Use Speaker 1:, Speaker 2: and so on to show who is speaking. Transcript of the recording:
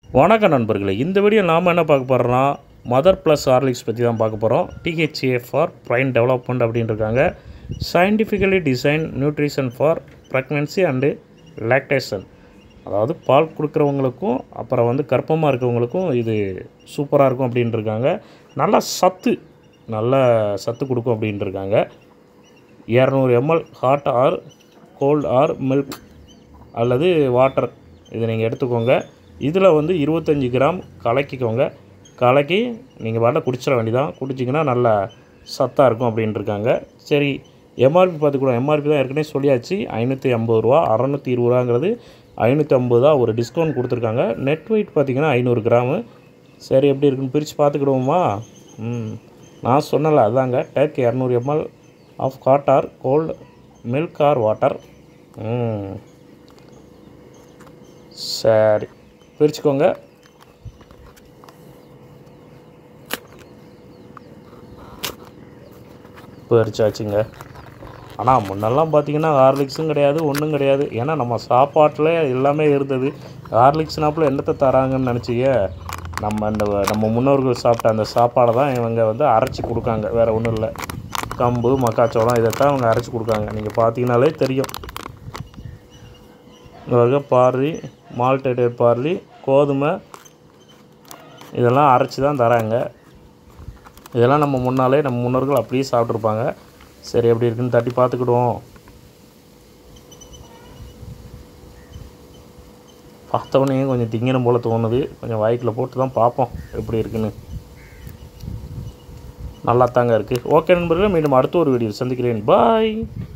Speaker 1: வணக்கம் நண்பர்களே இந்த வீடியோ நாம் என்ன பார்க்க போகிறோம்னா மதர் ப்ளஸ் ஹார்லிக்ஸ் பற்றி தான் பார்க்க போகிறோம் டிஹெச்ஏ ஃபார் பிரைன் டெவலப்மெண்ட் அப்படின்னு இருக்காங்க scientifically design nutrition for pregnancy and lactation அதாவது பால் கொடுக்குறவங்களுக்கும் அப்புறம் வந்து கர்ப்பமாக இருக்கவங்களுக்கும் இது சூப்பராக இருக்கும் அப்படின்ட்டு இருக்காங்க நல்ல சத்து நல்ல சத்து கொடுக்கும் அப்படின்ட்டு இருக்காங்க இரநூறு ML hot or cold or milk அல்லது வாட்டர் இதை நீங்கள் எடுத்துக்கோங்க இதில் வந்து இருபத்தஞ்சி கிராம் கலக்கிக்கோங்க கலக்கி நீங்கள் பாட்டில் குடிச்சிட வேண்டியதான் குடிச்சிங்கன்னா நல்ல சத்தாக இருக்கும் அப்படின்ட்டு இருக்காங்க சரி எம்ஆர்பி பார்த்துக்கூட எம்ஆர்பி தான் ஏற்கனவே சொல்லியாச்சு ஐநூற்றி ஐம்பது ரூபா அறநூற்றி இருபது ரூபாங்கிறது ஐநூற்றி ஐம்பது தான் ஒரு டிஸ்கவுண்ட் கொடுத்துருக்காங்க நெட் வெயிட் பார்த்திங்கன்னா ஐநூறு கிராமு சரி எப்படி இருக்குன்னு பிரித்து பார்த்துக்கிடுவோமா ம் நான் சொன்னல அதாங்க டேக் இரநூறு ML of hot or cold milk or water ம் சரி பிரிச்சுக்கோங்க பிரிச்சாச்சுங்க ஆனால் முன்னெல்லாம் பார்த்தீங்கன்னா ஹார்லிக்ஸும் கிடையாது ஒன்றும் கிடையாது ஏன்னா நம்ம சாப்பாட்டில் எல்லாமே இருந்தது ஹார்லிக்ஸ்னாப்பில் என்னத்தை தராங்கன்னு நினச்சிக்க நம்ம இந்த நம்ம முன்னோர்கள் சாப்பிட்ட அந்த சாப்பாடை தான் இவங்க வந்து அரைச்சி கொடுக்காங்க வேறு ஒன்றும் இல்லை கம்பு மக்காச்சோளம் இதைத்தான் அவங்க அரைச்சி கொடுக்காங்க நீங்கள் பார்த்தீங்கனாலே தெரியும் இந்த வகை பார்லி மால்டேட்டட் பார்லி கோதுமை இதெல்லாம் அரைச்சி தான் தராங்க இதெல்லாம் நம்ம முன்னாலே நம்ம முன்னோர்கள் அப்படியே சாப்பிட்ருப்பாங்க சரி எப்படி இருக்குன்னு தட்டி பார்த்துக்கிடுவோம் பார்த்தவொடனே கொஞ்சம் திங்கணும் போல் தோணுது கொஞ்சம் வாய்க்கில் போட்டு தான் பார்ப்போம் எப்படி இருக்குன்னு நல்லா தாங்க இருக்குது ஓகே நண்பர்களே மீண்டும் அடுத்த ஒரு வீடியோ சந்திக்கிறேன் பாய்